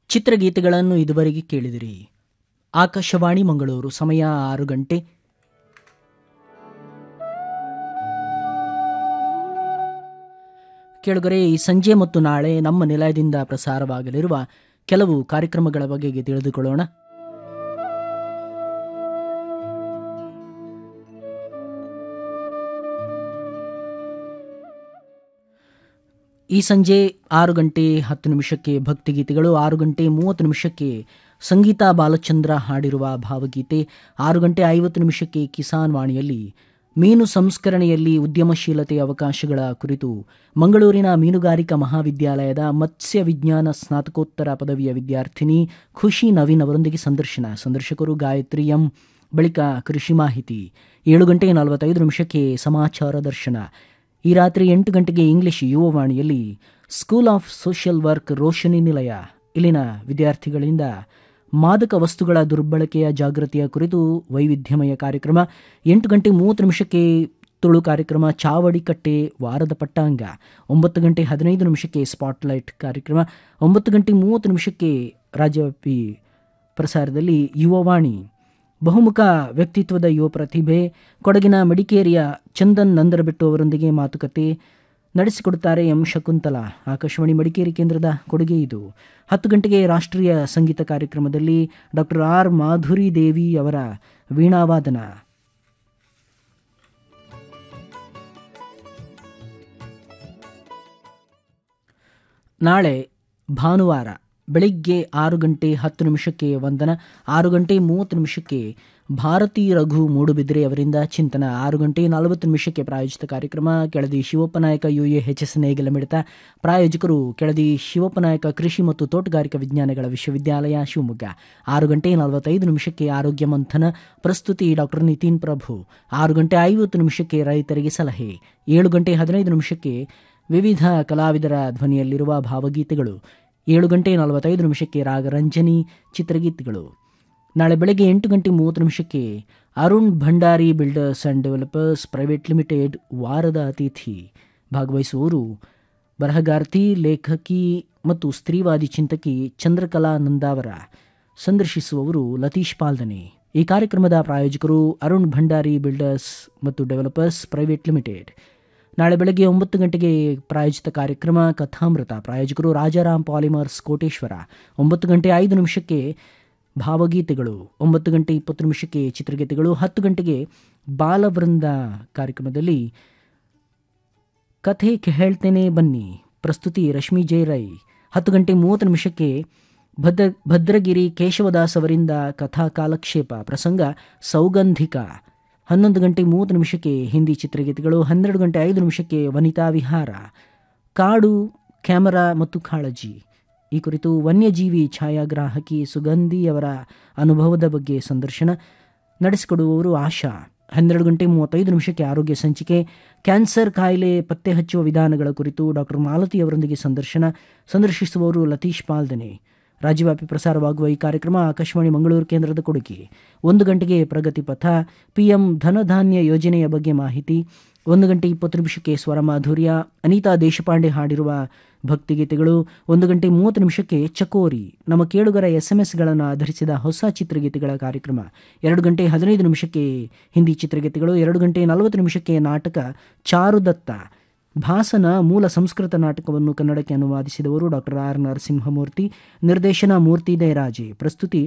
ಚಿತ್ರಗೀತೆಗಳನ್ನು ಇದುವರೆಗೆ ಕೇಳಿದಿರಿ ಆಕಾಶವಾಣಿ ಮಂಗಳೂರು ಸಮಯ ಆರು ಗಂಟೆ ಕೇಳುಗರೆ ಈ ಸಂಜೆ ಮತ್ತು ನಾಳೆ ನಮ್ಮ ನಿಲಯದಿಂದ ಪ್ರಸಾರವಾಗಲಿರುವ ಕೆಲವು ಕಾರ್ಯಕ್ರಮಗಳ ಬಗೆಗೆ ತಿಳಿದುಕೊಳ್ಳೋಣ ಈ ಸಂಜೆ ಆರು ಗಂಟೆ ಹತ್ತು ನಿಮಿಷಕ್ಕೆ ಭಕ್ತಿಗೀತೆಗಳು ಆರು ಗಂಟೆ ಮೂವತ್ತು ನಿಮಿಷಕ್ಕೆ ಸಂಗೀತ ಬಾಲಚಂದ್ರ ಹಾಡಿರುವ ಭಾವಗೀತೆ ಆರು ಗಂಟೆ ಐವತ್ತು ನಿಮಿಷಕ್ಕೆ ಕಿಸಾನ್ ವಾಣಿಯಲ್ಲಿ ಮೀನು ಸಂಸ್ಕರಣೆಯಲ್ಲಿ ಉದ್ಯಮಶೀಲತೆಯ ಅವಕಾಶಗಳ ಕುರಿತು ಮಂಗಳೂರಿನ ಮೀನುಗಾರಿಕಾ ಮಹಾವಿದ್ಯಾಲಯದ ಮತ್ಸ್ಯ ವಿಜ್ಞಾನ ಸ್ನಾತಕೋತ್ತರ ಪದವಿಯ ವಿದ್ಯಾರ್ಥಿನಿ ಖುಷಿ ನವೀನ್ ಅವರೊಂದಿಗೆ ಸಂದರ್ಶನ ಸಂದರ್ಶಕರು ಗಾಯತ್ರಿ ಎಂ ಬಳಿಕ ಕೃಷಿ ಮಾಹಿತಿ ಏಳು ಗಂಟೆ ನಲವತ್ತೈದು ನಿಮಿಷಕ್ಕೆ ಸಮಾಚಾರ ದರ್ಶನ ಈ ರಾತ್ರಿ ಎಂಟು ಗಂಟೆಗೆ ಇಂಗ್ಲಿಷ್ ಯುವವಾಣಿಯಲ್ಲಿ school of social work Roshni Nilaya ಇಲ್ಲಿನ ವಿದ್ಯಾರ್ಥಿಗಳಿಂದ ಮಾದಕ ವಸ್ತುಗಳ ದುರ್ಬಳಕೆಯ ಜಾಗೃತಿಯ ಕುರಿತು ವೈವಿಧ್ಯಮಯ ಕಾರ್ಯಕ್ರಮ ಎಂಟು ಗಂಟೆ ಮೂವತ್ತು ನಿಮಿಷಕ್ಕೆ ತುಳು ಕಾರ್ಯಕ್ರಮ ಚಾವಡಿ ಕಟ್ಟೆ ವಾರದ ಪಟ್ಟಾಂಗ ಒಂಬತ್ತು ಗಂಟೆ ಹದಿನೈದು ನಿಮಿಷಕ್ಕೆ ಸ್ಪಾಟ್ಲೈಟ್ ಕಾರ್ಯಕ್ರಮ ಒಂಬತ್ತು ಗಂಟೆ ಮೂವತ್ತು ನಿಮಿಷಕ್ಕೆ ರಾಜ್ಯವ್ಯಾಪಿ ಪ್ರಸಾರದಲ್ಲಿ ಯುವವಾಣಿ ಬಹುಮುಖ ವ್ಯಕ್ತಿತ್ವದ ಯುವ ಪ್ರತಿಭೆ ಕೊಡಗಿನ ಮಡಿಕೇರಿಯ ಚಂದನ್ ನಂದರಬೆಟ್ಟು ಅವರೊಂದಿಗೆ ಮಾತುಕತೆ ನಡೆಸಿಕೊಡುತ್ತಾರೆ ಎಂ ಶಕುಂತಲಾ ಆಕಾಶವಾಣಿ ಮಡಿಕೇರಿ ಕೇಂದ್ರದ ಕೊಡುಗೆ ಇದು ಹತ್ತು ಗಂಟೆಗೆ ರಾಷ್ಟ್ರೀಯ ಸಂಗೀತ ಕಾರ್ಯಕ್ರಮದಲ್ಲಿ ಡಾಕ್ಟರ್ ಆರ್ ಮಾಧುರಿ ದೇವಿ ಅವರ ವೀಣಾವಾದನ ನಾಳೆ ಭಾನುವಾರ ಬೆಳಿಗ್ಗೆ ಆರು ಗಂಟೆ ಹತ್ತು ನಿಮಿಷಕ್ಕೆ ವಂದನ ಆರು ಗಂಟೆ ಮೂವತ್ತು ನಿಮಿಷಕ್ಕೆ ಭಾರತಿ ರಘು ಮೂಡುಬಿದ್ರೆ ಅವರಿಂದ ಚಿಂತನ ಆರು ಗಂಟೆ ನಲವತ್ತು ನಿಮಿಷಕ್ಕೆ ಪ್ರಾಯೋಜಿತ ಕಾರ್ಯಕ್ರಮ Keladi Shivappanayaka U A H S ನೇಗಿಲ ಮಿಡಿತ ಪ್ರಾಯೋಜಕರು ಕೆಳದಿ ಶಿವಪ್ಪನಾಯಕ ಕೃಷಿ ಮತ್ತು ತೋಟಗಾರಿಕಾ ವಿಜ್ಞಾನಗಳ ವಿಶ್ವವಿದ್ಯಾಲಯ ಶಿವಮೊಗ್ಗ ಆರು ಗಂಟೆ ನಲವತ್ತೈದು ನಿಮಿಷಕ್ಕೆ ಆರೋಗ್ಯ ಮಂಥನ ಪ್ರಸ್ತುತಿ ಡಾಕ್ಟರ್ ನಿತಿನ್ ಪ್ರಭು ಆರು ಗಂಟೆ ಐವತ್ತು ನಿಮಿಷಕ್ಕೆ ರೈತರಿಗೆ ಸಲಹೆ ಏಳು ಗಂಟೆ ಹದಿನೈದು ನಿಮಿಷಕ್ಕೆ ವಿವಿಧ ಕಲಾವಿದರ ಧ್ವನಿಯಲ್ಲಿರುವ ಭಾವಗೀತೆಗಳು ಏಳು ಗಂಟೆ ನಲವತ್ತೈದು ನಿಮಿಷಕ್ಕೆ ರಾಗರಂಜನಿ ಚಿತ್ರಗೀತೆಗಳು ನಾಳೆ ಬೆಳಗ್ಗೆ ಎಂಟು ಗಂಟೆ ಮೂವತ್ತು ನಿಮಿಷಕ್ಕೆ Arun Bhandari builders and developers private limited ವಾರದ ಅತಿಥಿ ಭಾಗವಹಿಸುವವರು ಬರಹಗಾರ್ತಿ ಲೇಖಕಿ ಮತ್ತು ಸ್ತ್ರೀವಾದಿ ಚಿಂತಕಿ ಚಂದ್ರಕಲಾ ನಂದಾವರ ಸಂದರ್ಶಿಸುವವರು ಲತೀಶ್ ಪಾಲ್ದನೆ ಈ ಕಾರ್ಯಕ್ರಮದ ಪ್ರಾಯೋಜಕರು ಅರುಣ್ ಭಂಡಾರಿ ಬಿಲ್ಡರ್ಸ್ ಮತ್ತು ಡೆವಲಪರ್ಸ್ ಪ್ರೈವೇಟ್ ಲಿಮಿಟೆಡ್ ನಾಳೆ ಬೆಳಗ್ಗೆ ಒಂಬತ್ತು ಗಂಟೆಗೆ ಪ್ರಾಯೋಜಿತ ಕಾರ್ಯಕ್ರಮ ಕಥಾಮೃತ ಪ್ರಾಯೋಜಕರು ರಾಜಾರಾಮ್ ಪಾಲಿಮರ್ಸ್ ಕೋಟೇಶ್ವರ ಒಂಬತ್ತು ಗಂಟೆ ಐದು ನಿಮಿಷಕ್ಕೆ ಭಾವಗೀತೆಗಳು ಒಂಬತ್ತು ಗಂಟೆ ಇಪ್ಪತ್ತು ನಿಮಿಷಕ್ಕೆ ಚಿತ್ರಗೀತೆಗಳು ಹತ್ತು ಗಂಟೆಗೆ ಬಾಲವೃಂದ ಕಾರ್ಯಕ್ರಮದಲ್ಲಿ ಕಥೆ ಹೇಳ್ತೇನೆ ಬನ್ನಿ ಪ್ರಸ್ತುತಿ ರಶ್ಮಿ ಜೈರೈ ಹತ್ತು ಗಂಟೆ ಮೂವತ್ತು ನಿಮಿಷಕ್ಕೆ ಭದ್ರ ಭದ್ರಗಿರಿ ಕೇಶವದಾಸ್ ಅವರಿಂದ ಕಥಾ ಕಾಲಕ್ಷೇಪ ಪ್ರಸಂಗ ಸೌಗಂಧಿಕ ಹನ್ನೊಂದು ಗಂಟೆ ಮೂವತ್ತು ನಿಮಿಷಕ್ಕೆ ಹಿಂದಿ ಚಿತ್ರಗೀತೆಗಳು ಹನ್ನೆರಡು ಗಂಟೆ ಐದು ನಿಮಿಷಕ್ಕೆ ವನಿತಾ ವಿಹಾರ ಕಾಡು ಕ್ಯಾಮರಾ ಮತ್ತು ಕಾಳಜಿ ಈ ಕುರಿತು ವನ್ಯಜೀವಿ ಛಾಯಾಗ್ರಾಹಕಿ ಸುಗಂಧಿ ಅವರ ಅನುಭವದ ಬಗ್ಗೆ ಸಂದರ್ಶನ ನಡೆಸಿಕೊಡುವವರು ಆಶಾ ಹನ್ನೆರಡು ಗಂಟೆ ಮೂವತ್ತೈದು ನಿಮಿಷಕ್ಕೆ ಆರೋಗ್ಯ ಸಂಚಿಕೆ ಕ್ಯಾನ್ಸರ್ ಕಾಯಿಲೆ ಪತ್ತೆ ಹಚ್ಚುವ ವಿಧಾನಗಳ ಕುರಿತು ಡಾಕ್ಟರ್ ಮಾಲತಿ ಅವರೊಂದಿಗೆ ಸಂದರ್ಶನ ಸಂದರ್ಶಿಸುವವರು ಲತೀಶ್ ಪಾಲ್ದನೆ ರಾಜ್ಯವ್ಯಾಪಿ ಪ್ರಸಾರವಾಗುವ ಈ ಕಾರ್ಯಕ್ರಮ ಆಕಾಶವಾಣಿ ಮಂಗಳೂರು ಕೇಂದ್ರದ ಕೊಡುಗೆ ಒಂದು ಗಂಟೆಗೆ ಪ್ರಗತಿ ಪಥ ಪಿಎಂ ಧನಧಾನ್ಯ ಯೋಜನೆಯ ಬಗ್ಗೆ ಮಾಹಿತಿ ಒಂದು ಗಂಟೆ ಇಪ್ಪತ್ತು ನಿಮಿಷಕ್ಕೆ ಸ್ವರ ಮಾಧುರ್ಯ ಅನಿತಾ ದೇಶಪಾಂಡೆ ಹಾಡಿರುವ ಭಕ್ತಿಗೀತೆಗಳು ಒಂದು ಗಂಟೆ ಮೂವತ್ತು ನಿಮಿಷಕ್ಕೆ ಚಕೋರಿ ನಮ್ಮ ಕೇಳುಗರ ಎಸ್ ಎಂ ಎಸ್ಗಳನ್ನು ಆಧರಿಸಿದ ಹೊಸ ಚಿತ್ರಗೀತೆಗಳ ಕಾರ್ಯಕ್ರಮ ಎರಡು ಗಂಟೆ ಹದಿನೈದು ನಿಮಿಷಕ್ಕೆ ಹಿಂದಿ ಚಿತ್ರಗೀತೆಗಳು ಎರಡು ಗಂಟೆ ನಲವತ್ತು ನಿಮಿಷಕ್ಕೆ ನಾಟಕ ಚಾರುದತ್ತ ಭಾಸನ ಮೂಲ ಸಂಸ್ಕೃತ ನಾಟಕವನ್ನು ಕನ್ನಡಕ್ಕೆ ಅನುವಾದಿಸಿದವರು ಡಾಕ್ಟರ್ ಆರ್ ನರಸಿಂಹಮೂರ್ತಿ ನಿರ್ದೇಶನ ಮೂರ್ತಿ ದಯರಾಜೆ ಪ್ರಸ್ತುತಿ